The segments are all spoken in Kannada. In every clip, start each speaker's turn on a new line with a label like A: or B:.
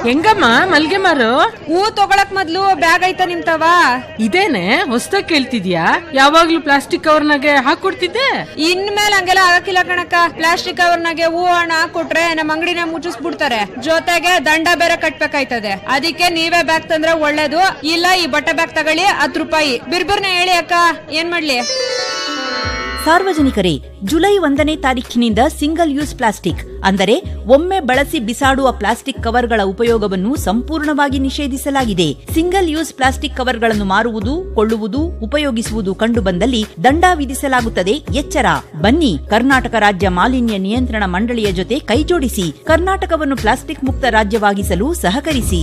A: ಹೆಂಗಮ್ಮ ಮಲ್ಗೆ ಮಾರು
B: ಹೂ ತಗೊಳಕ್ ಮೊದ್ಲು ಬ್ಯಾಗ್ ಐತ ನಿಮ್ತವ
A: ಇದೇನೆ ಹೊಸ್ದಾಗ್ ಕೇಳ್ತಿದ್ಯಾ ಯಾವಾಗ್ಲೂ ಪ್ಲಾಸ್ಟಿಕ್ ಕವರ್ನಾಗೆ ಹಾಕೊಡ್ತಿದ್ದೆ
B: ಇನ್ಮೇಲೆ ಹಂಗೆಲ್ಲ ಆಗಕ್ಕಿಲ್ಲ ಕಣಕ್ಕ ಪ್ಲಾಸ್ಟಿಕ್ ಕವರ್ನಾಗೆ ಹೂ ಹಣ ಹಾಕೊಟ್ರೆ ನಮ್ಮ ಅಂಗಡಿನ ಮುಚ್ಚಿಸ್ಬಿಡ್ತಾರೆ ಜೊತೆಗೆ ದಂಡ ಬೇರೆ ಕಟ್ಬೇಕಾಯ್ತದೆ ಅದಕ್ಕೆ ನೀವೇ ಬ್ಯಾಗ್ ತಂದ್ರೆ ಒಳ್ಳೇದು ಇಲ್ಲ ಈ ಬಟ್ಟೆ ಬ್ಯಾಗ್ ತಗೊಳ್ಳಿ ಹತ್ತು ರೂಪಾಯಿ ಬಿರ್ಬಿರ್ನ ಹೇಳಿ ಅಕ್ಕ ಏನ್ ಮಾಡ್ಲಿ
C: ಸಾರ್ವಜನಿಕರೇ ಜುಲೈ ಒಂದನೇ ತಾರೀಖಿನಿಂದ ಸಿಂಗಲ್ ಯೂಸ್ ಪ್ಲಾಸ್ಟಿಕ್ ಅಂದರೆ ಒಮ್ಮೆ ಬಳಸಿ ಬಿಸಾಡುವ ಪ್ಲಾಸ್ಟಿಕ್ ಕವರ್ಗಳ ಉಪಯೋಗವನ್ನು ಸಂಪೂರ್ಣವಾಗಿ ನಿಷೇಧಿಸಲಾಗಿದೆ ಸಿಂಗಲ್ ಯೂಸ್ ಪ್ಲಾಸ್ಟಿಕ್ ಕವರ್ಗಳನ್ನು ಮಾರುವುದು ಕೊಳ್ಳುವುದು ಉಪಯೋಗಿಸುವುದು ಕಂಡುಬಂದಲ್ಲಿ ದಂಡ ವಿಧಿಸಲಾಗುತ್ತದೆ ಎಚ್ಚರ ಬನ್ನಿ ಕರ್ನಾಟಕ ರಾಜ್ಯ ಮಾಲಿನ್ಯ ನಿಯಂತ್ರಣ ಮಂಡಳಿಯ ಜೊತೆ ಕೈಜೋಡಿಸಿ ಕರ್ನಾಟಕವನ್ನು ಪ್ಲಾಸ್ಟಿಕ್ ಮುಕ್ತ ರಾಜ್ಯವಾಗಿಸಲು ಸಹಕರಿಸಿ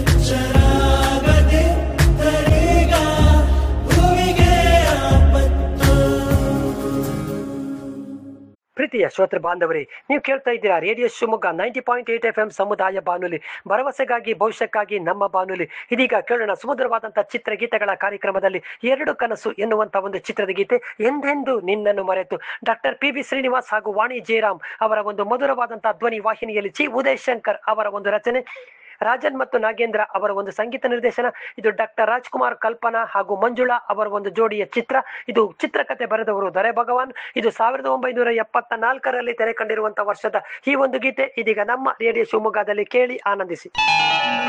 D: ಪ್ರೀತಿಯ ಶ್ರೋತೃ ಬಾಂಧವರೇ ನೀವು ಕೇಳ್ತಾ ಇದ್ದೀರಾ radio Shivamogga ninety point eight F M ಸಮುದಾಯ ಬಾನುಲಿ ಭರವಸೆಗಾಗಿ ಭವಿಷ್ಯಕ್ಕಾಗಿ ನಮ್ಮ ಬಾನುಲಿ ಇದೀಗ ಕೇಳೋಣ ಸುಮಧುರವಾದಂತಹ ಚಿತ್ರಗೀತೆಗಳ ಕಾರ್ಯಕ್ರಮದಲ್ಲಿ ಎರಡು ಕನಸು ಎನ್ನುವಂತ ಒಂದು ಚಿತ್ರದ ಗೀತೆ ಎಂದೆಂದು ನಿನ್ನನ್ನು ಮರೆತು ಡಾಕ್ಟರ್ ಪಿ ಬಿ ಶ್ರೀನಿವಾಸ್ ಹಾಗೂ ವಾಣಿ ಜಯರಾಮ್ ಅವರ ಒಂದು ಮಧುರವಾದಂತಹ ಧ್ವನಿ ವಾಹಿನಿಯಲ್ಲಿ ಜಿ ಉದಯ್ ಶಂಕರ್ ಅವರ ಒಂದು ರಚನೆ ರಾಜನ್ ಮತ್ತು ನಾಗೇಂದ್ರ ಅವರ ಒಂದು ಸಂಗೀತ ನಿರ್ದೇಶನ ಇದು ಡಾಕ್ಟರ್ ರಾಜ್ಕುಮಾರ್ ಕಲ್ಪನಾ ಹಾಗೂ ಮಂಜುಳಾ ಅವರ ಒಂದು ಜೋಡಿಯ ಚಿತ್ರ ಇದು ಚಿತ್ರಕಥೆ ಬರೆದವರು ದೊರೆ ಭಗವಾನ್ ಇದು ಸಾವಿರದ ಒಂಬೈನೂರ ಎಪ್ಪತ್ತ ನಾಲ್ಕರಲ್ಲಿ ತೆರೆ ಕಂಡಿರುವಂತಹ ವರ್ಷದ ಈ ಒಂದು ಗೀತೆ ಇದೀಗ ನಮ್ಮ ರೇಡಿಯೋ ಶಿವಮೊಗ್ಗದಲ್ಲಿ ಕೇಳಿ ಆನಂದಿಸಿ